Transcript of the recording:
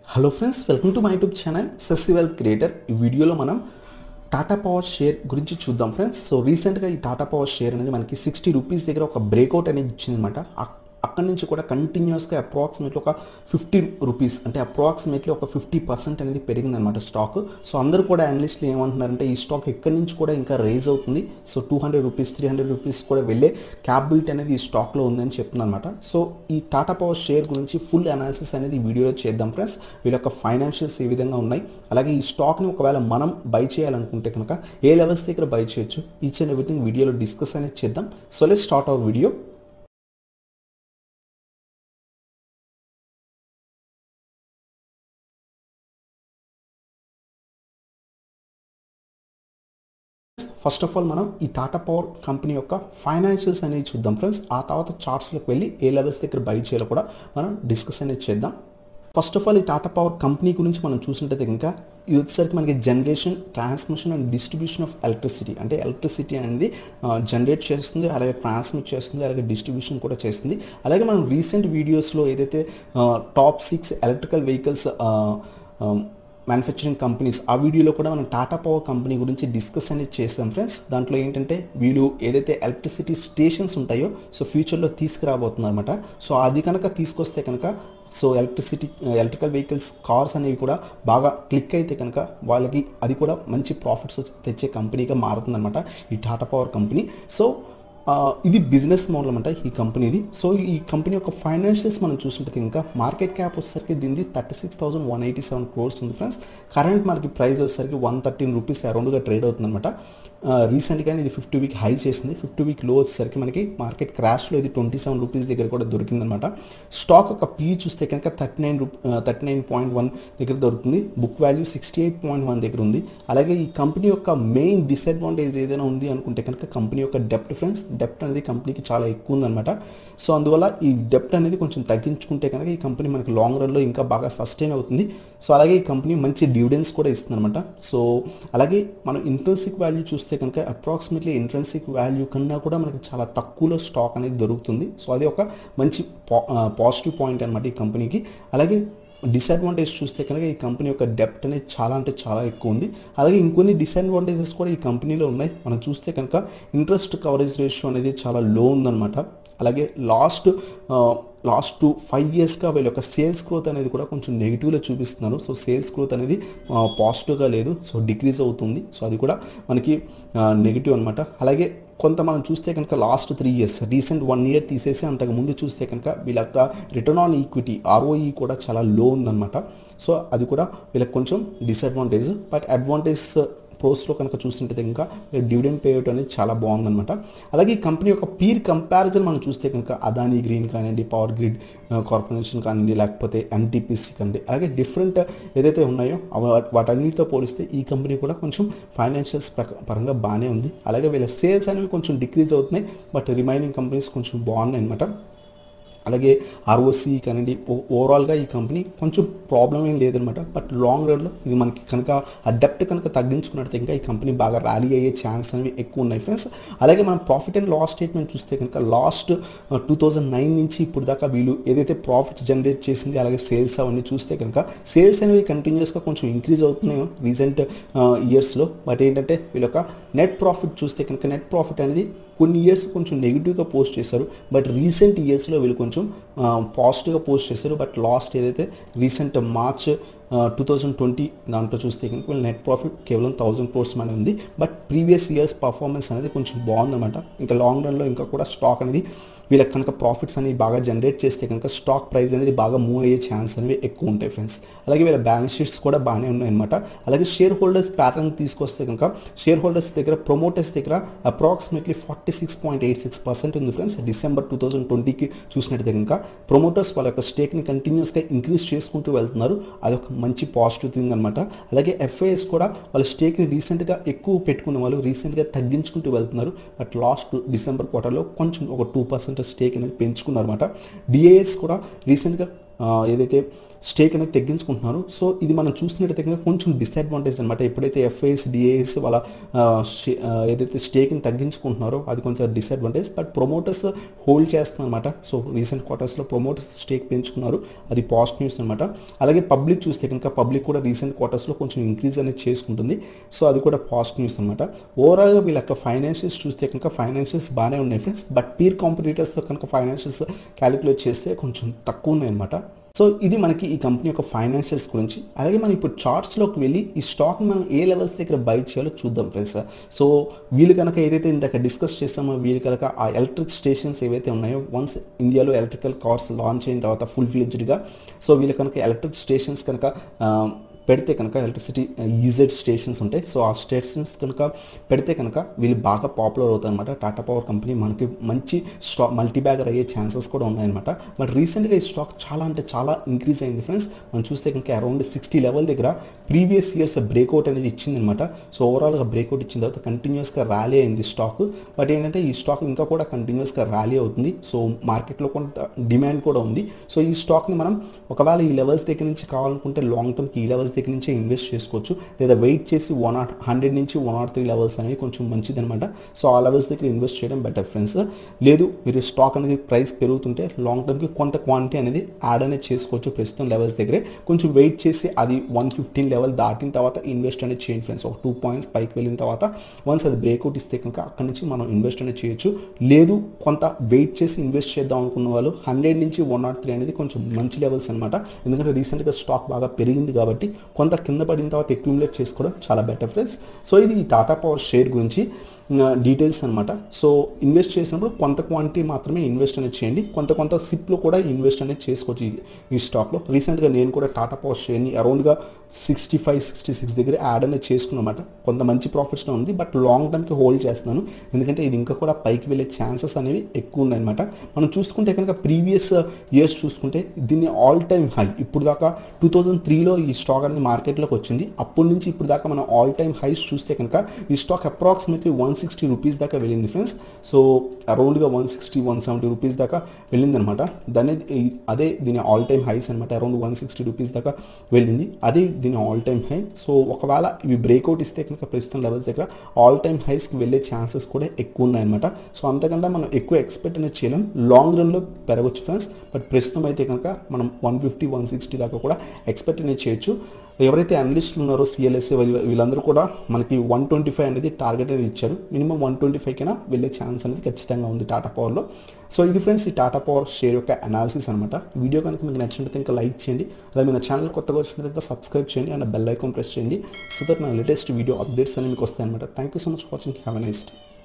hello friends welcome to my YouTube channel సెసివెల్ creator ఈ వీడియోలో మనం టాటా పవర్ షేర్ గురించి చూద్దాం ఫ్రెండ్స్ సో రీసెంట్గా ఈ టాటా పవర్ షేర్ అనేది మనకి సిక్స్టీ రూపీస్ దగ్గర ఒక బ్రేక్అవుట్ అనేది ఇచ్చిందనమాట అక్కడి నుంచి కూడా కంటిన్యూస్గా అప్రాక్సిమేట్లీ ఒక ఫిఫ్టీ రూపీస్ అంటే అప్రాక్సిమేట్లీ ఒక ఫిఫ్టీ పర్సెంట్ అనేది పెరిగిందనమాట స్టాక్ సో అందరూ కూడా అనలిస్టులు ఏమంటున్నారంటే ఈ స్టాక్ ఎక్కడి నుంచి కూడా ఇంకా రేజ్ అవుతుంది so two hundred rupees three hundred rupees కూడా వెళ్ళే క్యాపబిలిటీ అనేది ఈ స్టాక్లో ఉందని చెప్తుందన్నమాట సో ఈ టాటా పవర్ షేర్ గురించి ఫుల్ అనాలిసిస్ అనేది ఈ వీడియోలో చేద్దాం ఫ్రెండ్స్ వీళ్ళ యొక్క ఫైనాన్షియల్స్ ఏ విధంగా ఉన్నాయి అలాగే ఈ స్టాక్ని ఒకవేళ మనం బై చేయాలనుకుంటే కనుక ఏ లెవెల్స్ దగ్గర బై చేయొచ్చు ఈచ్ అండ్ ఎవ్రీథింగ్ వీడియోలో డిస్కస్ అనేది చేద్దాం so let start our video first of all మనం ఈ టాటా పవర్ కంపెనీ యొక్క ఫైనాన్షియల్స్ అనేది చూద్దాం ఫ్రెండ్స్ ఆ తర్వాత చార్ట్స్లోకి వెళ్ళి ఏ లెవెల్స్ దగ్గర బై చేయాలో కూడా మనం డిస్కస్ అనేది చేద్దాం ఫస్ట్ ఆఫ్ ఆల్ ఈ టాటా పవర్ కంపెనీ గురించి మనం చూసినట్టయితే ఇంకా ఇది వచ్చేసరికి మనకి generation transmission and distribution of electricity అంటే ఎలక్ట్రిసిటీ అనేది జనరేట్ చేస్తుంది అలాగే ట్రాన్స్మిట్ చేస్తుంది అలాగే డిస్ట్రిబ్యూషన్ కూడా చేస్తుంది అలాగే మనం రీసెంట్ వీడియోస్లో ఏదైతే top six electrical vehicles manufacturing companies ఆ వీడియోలో కూడా మనం టాటా పవర్ కంపెనీ గురించి డిస్కస్ అనేది చేస్తాం ఫ్రెండ్స్ దాంట్లో ఏంటంటే వీళ్ళు ఏదైతే ఎలక్ట్రిసిటీ స్టేషన్స్ ఉంటాయో సో ఫ్యూచర్లో తీసుకురాబోతున్నారు అనమాట సో అది కనుక తీసుకొస్తే కనుక so electricity electrical vehicles cars అనేవి కూడా బాగా క్లిక్ అయితే కనుక వాళ్ళకి అది కూడా మంచి ప్రాఫిట్స్ తెచ్చే కంపెనీగా మారుతుందన్నమాట ఈ టాటా పవర్ కంపెనీ సో ఇది బిజినెస్ మోడల్ అనమాట ఈ కంపెనీది సో ఈ కంపెనీ యొక్క ఫైనాన్షియల్స్ మనం చూస్తుంటే ఇంకా మార్కెట్ క్యాప్ వచ్చేసరికి దీనిది thirty six thousand one eighty seven crores ఉంది ఫ్రెండ్స్ కరెంట్ మనకి ప్రైస్ వచ్చేసరికి వన్ థర్టీన్ రూపీస్ అరౌండ్గా ట్రేడ్ అవుతుందన్నమాట రీసెంట్గానే ఇది ఫిఫ్టీ వీక్ హై చేసింది ఫిఫ్టీ వీక్ లో వచ్చేసరికి మనకి మార్కెట్ క్రాష్లో ఇది ట్వంటీ సెవెన్ రూపీస్ దగ్గర కూడా దొరికిందనమాట స్టాక్ యొక్క పీ చూస్తే కనుక thirty nine rupee thirty nine point one దగ్గర దొరుకుతుంది book value sixty eight point one దగ్గర ఉంది అలాగే ఈ కంపెనీ యొక్క మెయిన్ డిసడ్వాంటేజ్ ఏదైనా ఉంది అనుకుంటే కనుక కంపెనీ యొక్క డెప్ట్ ఫ్రెండ్స్ డెప్ట్ అనేది కంపెనీకి చాలా ఎక్కువ ఉందన్నమాట సో అందువల్ల ఈ డెప్ట్ అనేది కొంచెం తగ్గించుకుంటే కనుక ఈ కంపెనీ మనకి లాంగ్ రన్లో ఇంకా బాగా సస్టైన్ అవుతుంది సో అలాగే ఈ కంపెనీ మంచి డివిడెన్స్ కూడా ఇస్తుంది అనమాట సో అలాగే మనం ఇంట్రెన్సిక్ వాల్యూ చూస్తే కనుక అప్రాక్సిమేట్లీ ఇంట్రెన్సిక్ వాల్యూ కన్నా కూడా మనకి చాలా తక్కువలో స్టాక్ అనేది దొరుకుతుంది సో అది ఒక మంచి పాజిటివ్ పాయింట్ అనమాట ఈ కంపెనీకి అలాగే డిసడ్వాంటేజ్ చూస్తే కనుక ఈ కంపెనీ యొక్క డెప్ట్ అనేది చాలా అంటే చాలా ఎక్కువ ఉంది అలాగే ఇంకొన్ని డిసడ్వాంటేజెస్ కూడా ఈ కంపెనీలో ఉన్నాయి మనం చూస్తే కనుక ఇంట్రెస్ట్ కవరేజ్ రేషియో అనేది చాలా లో ఉందన్నమాట అలాగే లాస్ట్ లాస్ట్ టూ ఫైవ్ ఇయర్స్గా వీళ్ళ యొక్క సేల్స్ గ్రోత్ అనేది కూడా కొంచెం నెగిటివ్లో చూపిస్తున్నారు సో సేల్స్ గ్రోత్ అనేది పాజిటివ్గా లేదు సో డిక్రీజ్ అవుతుంది సో అది కూడా మనకి నెగిటివ్ అనమాట అలాగే కొంత మనం చూస్తే కనుక last three years recent one year తీసేసి అంతకు ముందు చూస్తే కనుక వీళ్ళ యొక్క రిటర్న్ ఆన్ ఈక్విటీ ఆర్ఓఈ కూడా చాలా లో ఉందన్నమాట సో అది కూడా వీళ్ళకి కొంచెం డిసడ్వాంటేజ్ బట్ అడ్వాంటేజ్ పోస్ట్లో కనుక చూస్తుంటే ఇంకా డివిడెండ్ పేఅవుట్ అనేది చాలా బాగుందన్నమాట అలాగే ఈ కంపెనీ యొక్క పీర్ కంపారిజన్ మనం చూస్తే కనుక అదానీ గ్రీన్ కానివ్వండి పవర్ గ్రిడ్ కార్పొరేషన్ కానివ్వండి లేకపోతే ఎన్టీపీసీ కానివ్వండి అలాగే డిఫరెంట్ ఏదైతే ఉన్నాయో వాటన్నిటితో పోలిస్తే ఈ కంపెనీ కూడా కొంచెం ఫైనాన్షియల్స్ పరంగా బాగానే ఉంది అలాగే వీళ్ళ సేల్స్ అనేవి కొంచెం డిక్రీజ్ అవుతున్నాయి బట్ రిమైనింగ్ కంపెనీస్ కొంచెం బాగున్నాయి అనమాట అలాగే ఆర్ఓసి కానివ్వండి ఓవరాల్గా ఈ కంపెనీ కొంచెం ప్రాబ్లం ఏం లేదనమాట బట్ లాంగ్ రన్లో ఇది మనకి కనుక ఆ డెప్ట్ కనుక తగ్గించుకున్నట్టు ఇంకా ఈ కంపెనీ బాగా ర్యాలీ అయ్యే ఛాన్స్ అనేవి ఎక్కువ ఉన్నాయి ఫ్రెండ్స్ అలాగే మనం ప్రాఫిట్ అండ్ లాస్ స్టేట్మెంట్ చూస్తే కనుక లాస్ట్ టూ థౌజండ్ నైన్ నుంచి ఇప్పుడు దాకా వీళ్ళు ఏదైతే ప్రాఫిట్ జనరేట్ చేసింది అలాగే సేల్స్ అవన్నీ చూస్తే కనుక సేల్స్ అనేవి కంటిన్యూస్గా కొంచెం ఇంక్రీజ్ అవుతున్నాయి రీసెంట్ ఇయర్స్లో బట్ ఏంటంటే వీళ్ళ యొక్క నెట్ ప్రాఫిట్ చూస్తే కనుక నెట్ ప్రాఫిట్ అనేది కొన్ని ఇయర్స్ కొంచెం నెగిటివ్గా పోస్ట్ చేశారు బట్ రీసెంట్ ఇయర్స్లో వీళ్ళు కొంచెం పాజిటివ్గా పోస్ట్ చేశారు బట్ లాస్ట్ ఏదైతే recent March two thousand twenty దాంట్లో చూస్తే కనుక వీళ్ళ నెట్ ప్రాఫిట్ కేవలం థౌజండ్ క్రోర్స్ మన ఉంది బట్ ప్రీవియస్ ఇయర్స్ పర్ఫార్మెన్స్ అనేది కొంచెం బాగుందన్నమాట ఇంకా లాంగ్ రన్లో ఇంకా కూడా స్టాక్ అనేది వీళ్ళకి కనుక ప్రాఫిట్స్ అనేవి బాగా జనరేట్ చేస్తే కనుక స్టాక్ ప్రైస్ అనేది బాగా మూవ్ అయ్యే ఛాన్స్ అనేవి ఎక్కువ ఉంటాయి ఫ్రెండ్స్ అలాగే వీళ్ళ బ్యాలెన్స్ షీట్స్ కూడా బాగానే ఉన్నాయన్నమాట అలాగే షేర్ హోల్డర్స్ ప్యాటర్న్ తీసుకొస్తే కనుక షేర్ హోల్డర్స్ దగ్గర ప్రమోటర్స్ దగ్గర approximately forty six point eight six percent ఉంది ఫ్రెండ్స్ డిసెంబర్ టూ థౌసండ్ ట్వంటీకి చూసినట్టయితే కనుక ప్రమోటర్స్ వాళ్ళ యొక్క స్టేక్ని కంటిన్యూస్గా ఇంక్రీజ్ చేసుకుంటూ వెళ్తున్నారు అదొక మంచి పాజిటివ్ థింగ్ అనమాట అలాగే ఎఫ్ఐఎస్ కూడా వాళ్ళ స్టేక్ని రీసెంట్గా ఎక్కువ పెట్టుకున్న వాళ్ళు రీసెంట్గా తగ్గించుకుంటూ వెళ్తున్నారు బట్ లాస్ట్ డిసెంబర్ క్వార్టర్లో కొంచెం ఒక టూ పర్సెంట్ స్టేక్ అనేది పెంచుకున్నారు అనమాట డిఏఎస్ కూడా రీసెంట్గా ఏదైతే స్టేక్ అనేది తగ్గించుకుంటున్నారు సో ఇది మనం చూసినట్టయితే కనుక కొంచెం డిసడ్వాంటేజ్ అనమాట ఎప్పుడైతే ఎఫ్ఐఎస్ డిఏఎస్ వాళ్ళ ఆ, షే- ఆ, ఏదైతే స్టేక్ని తగ్గించుకుంటున్నారో అది కొంచెం డిసడ్వాంటేజ్ బట్ ప్రొమోటర్స్ హోల్డ్ చేస్తున్నారు అనమాట సో రీసెంట్ క్వార్టర్స్లో ప్రొమోటర్స్ స్టేక్ పెంచుకున్నారు అది పాజిటివ్ న్యూస్ అనమాట అలాగే పబ్లిక్ చూస్తే కనుక పబ్లిక్ కూడా రీసెంట్ క్వార్టర్స్లో కొంచెం ఇంక్రీజ్ అనేది చేసుకుంటుంది సో అది కూడా పాజిటివ్ న్యూస్ అనమాట ఓవరాల్గా వీళ్ళ యొక్క ఫైనాన్షియల్స్ చూస్తే కనుక ఫైనాన్షియల్స్ బాగానే ఉన్నాయి ఫ్రెండ్స్ బట్ పీర్ కాంపిటీటర్స్తో కనుక ఫైనాన్షియల్స్ క్యాలిక్యులేట్ చేస్తే కొంచెం తక్కువ ఉన్నాయి అనమాట సో ఇది మనకి ఈ కంపెనీ యొక్క ఫైనాన్షియల్స్ గురించి అలాగే మనం ఇప్పుడు చార్ట్స్లోకి వెళ్ళి ఈ స్టాక్ మనం ఏ లెవెల్స్ దగ్గర బై చేయాలో చూద్దాం ఫ్రెండ్స్ సో వీళ్ళు కనుక ఏదైతే ఇందాక డిస్కస్ చేస్తామో వీళ్ళు కనుక ఆ ఎలక్ట్రిక్ స్టేషన్స్ ఏవైతే ఉన్నాయో వన్స్ ఇండియాలో ఎలక్ట్రికల్ కార్స్ లాంచ్ అయిన తర్వాత ఫుల్ ఫ్లెడ్జ్డ్గా సో వీళ్ళు కనుక ఎలక్ట్రిక్ స్టేషన్స్ కనుక ఆ, పెడితే కనుక ఎలక్ట్రిసిటీ ఈజెడ్ స్టేషన్స్ ఉంటాయి సో ఆ స్టేషన్స్ కనుక పెడితే కనుక వీళ్ళు బాగా పాపులర్ అవుతాయి అనమాట టాటా పవర్ కంపెనీ మనకి మంచి స్టాక్ మల్టీ బ్యాగర్ అయ్యే ఛాన్సెస్ కూడా ఉన్నాయన్నమాట బట్ రీసెంట్గా ఈ స్టాక్ చాలా అంటే చాలా ఇంక్రీజ్ అయింది ఫ్రెండ్స్ మనం చూస్తే కనుక అరౌండ్ సిక్స్టీ లెవెల్ దగ్గర ప్రీవియస్ ఇయర్స్ బ్రేక్అవుట్ అనేది ఇచ్చిందనమాట సో ఓవరాల్గా బ్రేక్అవుట్ ఇచ్చిన తర్వాత కంటిన్యూస్గా ర్యాలీ అయింది స్టాక్ బట్ ఏంటంటే ఈ స్టాక్ ఇంకా కూడా కంటిన్యూస్గా ర్యాలీ అవుతుంది సో మార్కెట్లో కొంత డిమాండ్ కూడా ఉంది సో ఈ స్టాక్ని మనం ఒకవేళ ఈ లెవెల్స్ దగ్గర నుంచి కావాలనుకుంటే లాంగ్ టర్మ్కి ఈ లెవెల్స్ దగ్గర నుంచే ఇన్వెస్ట్ చేసుకోవచ్చు లేదా వెయిట్ చేసి వన్ నాట్ హండ్రెడ్ నుంచి వన్ నాట్ త్రీ లెవెల్స్ అనేవి కొంచెం మంచిది అనమాట సో ఆ లెవెల్స్ దగ్గర ఇన్వెస్ట్ చేయడం బెటర్ ఫ్రెండ్స్ లేదు మీరు స్టాక్ అనేది ప్రైస్ పెరుగుతుంటే లాంగ్ టర్మ్కి కొంత క్వాంటిటీ అనేది యాడ్ అనేది చేసుకోవచ్చు ప్రస్తుతం లెవెల్స్ దగ్గరే కొంచెం వెయిట్ చేసి అది వన్ ఫిఫ్టీన్ లెవెల్ దాటిన తర్వాత ఇన్వెస్ట్ అనేది చేయండి ఫ్రెండ్స్ ఒక టూ పాయింట్స్ పైకి వెళ్ళిన తర్వాత వన్స్ అది బ్రేక్అవుట్ ఇస్తే కనుక అక్కడి నుంచి మనం ఇన్వెస్ట్ అనేది చేయొచ్చు లేదు కొంత వెయిట్ చేసి ఇన్వెస్ట్ చేద్దాం అనుకున్న వాళ్ళు హండ్రెడ్ నుంచి వన్ నాట్ త్రీ అనేది కొంచెం మంచి లెవెల్స్ అనమాట ఎందుకంటే రీసెంట్గా స్టాక్ బాగా పెరిగింది కాబట్టి కొంత కింద పడిన తర్వాత అక్యుములేట్ చేసుకోవడం చాలా బెటర్ ఫ్రెండ్స్ సో ఇది ఈ టాటా పవర్ షేర్ గురించి డీటెయిల్స్ అనమాట సో ఇన్వెస్ట్ చేసినప్పుడు కొంత క్వాంటిటీ మాత్రమే ఇన్వెస్ట్ అనేది చేయండి కొంత కొంత సిప్లో కూడా ఇన్వెస్ట్ అనేది చేసుకోవచ్చు ఈ- ఈ స్టాక్లో రీసెంట్గా నేను కూడా టాటా పవర్ షేర్ని అరౌండ్గా సిక్స్టీ ఫైవ్ సిక్స్టీ సిక్స్ దగ్గర యాడ్ అనేది చేసుకున్నమాట కొంత మంచి ప్రాఫిట్స్లో ఉంది బట్ లాంగ్ టర్మ్కి హోల్డ్ చేస్తున్నాను ఎందుకంటే ఇది ఇంకా కూడా పైకి వెళ్ళే ఛాన్సెస్ అనేవి ఎక్కువ ఉన్నాయన్నమాట మనం చూసుకుంటే కనుక ప్రీవియస్ ఇయర్స్ చూసుకుంటే దీన్ని ఆల్ టైమ్ హై ఇప్పుడు దాకా టూ థౌజండ్ త్రీలో ఈ స్టాక్ అనేది మార్కెట్లోకి వచ్చింది అప్పటి నుంచి ఇప్పుడు దాకా మనం ఆల్ టైమ్ హైస్ చూస్తే కనుక ఈ stock approximately one sixty rupees దాకా వెళ్ళింది ఫ్రెండ్స్ సో అరౌండ్గా one sixty one seventy rupees దాకా వెళ్ళింది అనమాట దాని అదే దీని ఆల్ టైమ్ హైస్ అనమాట అరౌండ్ వన్ సిక్స్టీ రూపీస్ దాకా వెళ్ళింది అదే దీని ఆల్ టైమ్ హై సో ఒకవేళ ఇవి బ్రేక్అవుట్ ఇస్తే కనుక ప్రస్తుతం లెవెల్స్ దగ్గర ఆల్ టైమ్ హైస్కి వెళ్ళే ఛాన్సెస్ కూడా ఎక్కువ ఉన్నాయన్నమాట సో అంతకంటే మనం ఎక్కువ ఎక్స్పెక్ట్ అనేది చేయలేం లాంగ్ రన్లో పెరగచ్చు ఫ్రెండ్స్ బట్ ప్రస్తుతం అయితే కనుక మనం వన్ ఫిఫ్టీ వన్ సిక్స్టీ దాకా కూడా ఎక్స్పెక్ట్ అనేది చేయొచ్చు ఎవరైతే అనలిస్టులు ఉన్నారో సిఎల్ఎస్ఏ వీళ్ళందరూ కూడా మనకి వన్ ట్వంటీ ఫైవ్ అనేది టార్గెట్ అనేది ఇచ్చారు మినిమం వన్ ట్వంటీ ఫైవ్ కైనా వెళ్ళే ఛాన్స్ అనేది ఖచ్చితంగా ఉంది టాటా పవర్లో సో ఇది ఫ్రెండ్స్ ఈ టాటా పవర్ షేర్ యొక్క అనాలిసిస్ అనమాట వీడియో కనుక మీకు నచ్చినట్లయితే ఇంకా లైక్ చేయండి అలాగే మీ ఛానల్ కొత్తగా వచ్చినట్లయితే సబ్స్క్రైబ్ చేయండి అండ్ బెల్ ఐకాన్ ప్రెస్ చేయండి సో దట్ నా లేటెస్ట్ వీడియో అప్డేట్స్ అనేవి మీకు వస్తాయన్నమాట thank you so much watching have a nice day